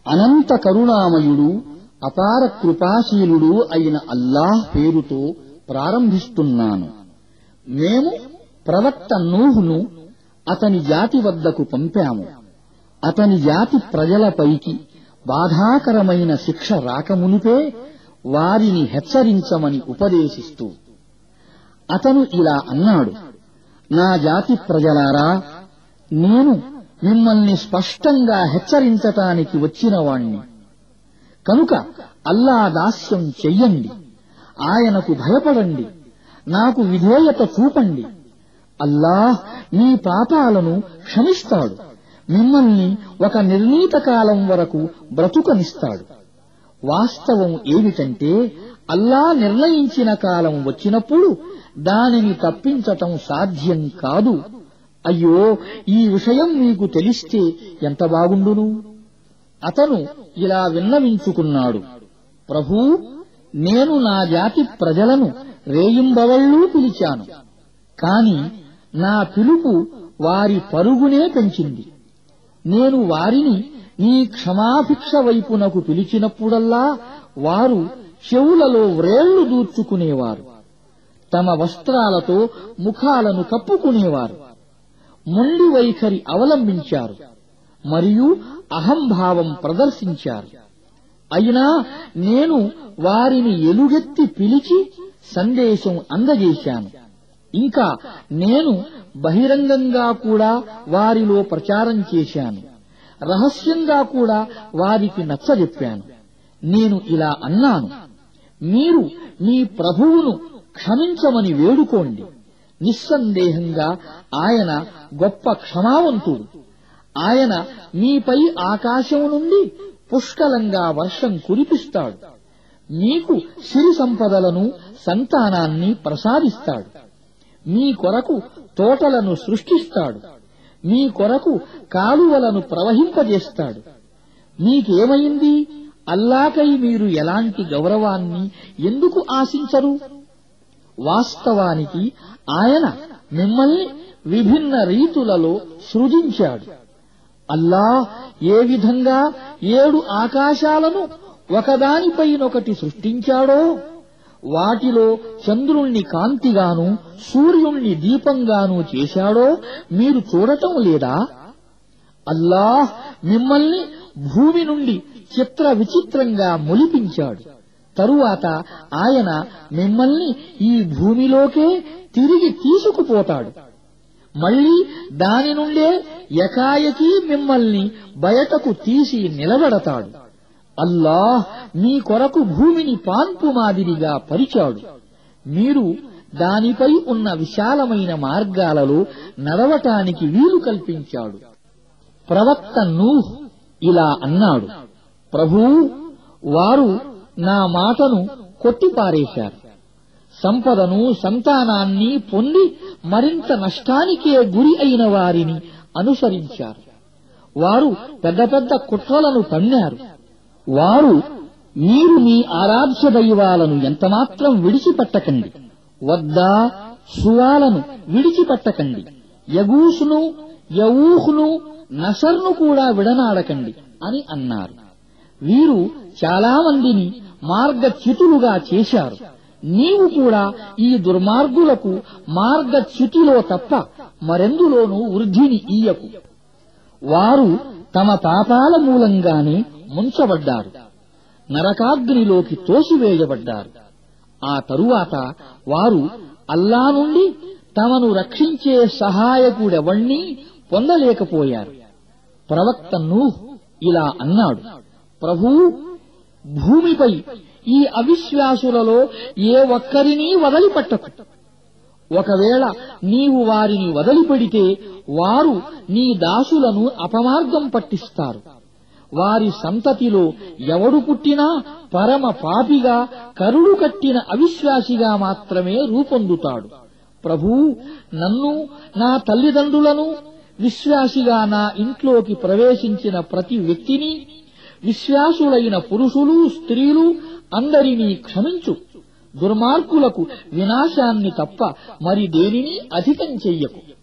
అనంత కరుణామయుడు అపార కృపాశీలుడు అయిన అల్లాహ్ పేరుతో ప్రారంభిస్తున్నాను మేము ప్రవక్త నూహును అతని జాతి వద్దకు పంపాము అతని జాతి ప్రజలపైకి బాధాకరమైన శిక్ష రాకమునుపే వారిని హెచ్చరించమని ఉపదేశిస్తూ అతను ఇలా అన్నాడు నా జాతి ప్రజలారా నేను మిమ్మల్ని స్పష్టంగా హెచ్చరించటానికి వచ్చినవాణ్ణి కనుక అల్లా దాస్యం చెయ్యండి ఆయనకు భయపడండి నాకు విధేయత చూపండి అల్లాహ్ మీ పాపాలను క్షమిస్తాడు మిమ్మల్ని ఒక నిర్ణీత కాలం వరకు బ్రతుకనిస్తాడు వాస్తవం ఏమిటంటే అల్లా నిర్ణయించిన కాలం వచ్చినప్పుడు దానిని తప్పించటం సాధ్యం కాదు అయ్యో ఈ విషయం మీకు తెలిస్తే ఎంత బాగుండును అతను ఇలా విన్నవించుకున్నాడు ప్రభూ నేను నా జాతి ప్రజలను రేయింబవళ్ళూ పిలిచాను కాని నా పిలుపు వారి పరుగునే పెంచింది నేను వారిని నీ క్షమాభిక్ష వైపునకు పిలిచినప్పుడల్లా వారు చెవులలో వ్రేళ్లు దూర్చుకునేవారు తమ వస్త్రాలతో ముఖాలను కప్పుకునేవారు మొండి వైఖరి అవలంబించారు మరియు అహంభావం ప్రదర్శించారు అయినా నేను వారిని ఎలుగెత్తి పిలిచి సందేశం అందజేశాను ఇంకా నేను బహిరంగంగా కూడా వారిలో ప్రచారం చేశాను రహస్యంగా కూడా వారికి నచ్చజెప్పాను నేను ఇలా అన్నాను మీరు మీ ప్రభువును క్షమించమని వేడుకోండి నిస్సందేహంగా ఆయన గొప్ప క్షమావంతుడు ఆయన మీపై ఆకాశం నుండి పుష్కలంగా వర్షం కురిపిస్తాడు మీకు సిరి సంపదలను సంతానాన్ని ప్రసాదిస్తాడు మీ కొరకు తోటలను సృష్టిస్తాడు మీ కొరకు కాలువలను ప్రవహింపజేస్తాడు మీకేమైంది అల్లాకై మీరు ఎలాంటి గౌరవాన్ని ఎందుకు ఆశించరు వాస్తవానికి ఆయన మిమ్మల్ని విభిన్న రీతులలో సృజించాడు అల్లా ఏ విధంగా ఏడు ఆకాశాలను ఒకదానిపైనొకటి సృష్టించాడో వాటిలో చంద్రుణ్ణి కాంతిగాను సూర్యుణ్ణి దీపంగాను చేశాడో మీరు చూడటం లేదా అల్లాహ్ మిమ్మల్ని భూమి నుండి చిత్ర విచిత్రంగా మొలిపించాడు తరువాత ఆయన మిమ్మల్ని ఈ భూమిలోకే తిరిగి తీసుకుపోతాడు మళ్ళీ దాని నుండే ఎకాయకి మిమ్మల్ని బయటకు తీసి నిలబెడతాడు అల్లాహ్ మీ కొరకు భూమిని పాన్పు మాదిరిగా పరిచాడు మీరు దానిపై ఉన్న విశాలమైన మార్గాలలో నడవటానికి వీలు కల్పించాడు ప్రవక్త నూహ్ ఇలా అన్నాడు ప్రభూ వారు నా మాటను కొట్టిపారేశారు సంపదను సంతానాన్ని పొంది మరింత నష్టానికే గురి అయిన వారిని అనుసరించారు వారు పెద్ద పెద్ద కుట్రలను పన్నారు వారు మీరు మీ ఆరాధ్య దైవాలను ఎంతమాత్రం విడిచిపెట్టకండి వద్దా సువాలను విడిచిపెట్టకండి యగూసును యవూహును నసర్ను కూడా విడనాడకండి అని అన్నారు వీరు చాలా మందిని మార్గచ్యుతులుగా చేశారు నీవు కూడా ఈ దుర్మార్గులకు మార్గచ్యుతిలో తప్ప మరెందులోనూ వృద్ధిని ఇయ్యకు వారు తమ పాపాల మూలంగానే ముంచబడ్డారు నరకాగ్నిలోకి తోసివేయబడ్డారు ఆ తరువాత వారు అల్లా నుండి తమను రక్షించే సహాయకుడెవణ్ణీ పొందలేకపోయారు ప్రవక్త నూహ్ ఇలా అన్నాడు ప్రభూ భూమిపై ఈ అవిశ్వాసులలో ఏ ఒక్కరినీ వదిలిపెట్టకు ఒకవేళ నీవు వారిని వదిలిపెడితే వారు నీ దాసులను అపమార్గం పట్టిస్తారు వారి సంతతిలో ఎవడు పుట్టినా పరమ పాపిగా కరుడు కట్టిన అవిశ్వాసిగా మాత్రమే రూపొందుతాడు ప్రభూ నన్ను నా తల్లిదండ్రులను విశ్వాసిగా నా ఇంట్లోకి ప్రవేశించిన ప్రతి వ్యక్తిని విశ్వాసులైన పురుషులు స్త్రీలు అందరినీ క్షమించు దుర్మార్గులకు వినాశాన్ని తప్ప మరి దేనిని అధికం చెయ్యకు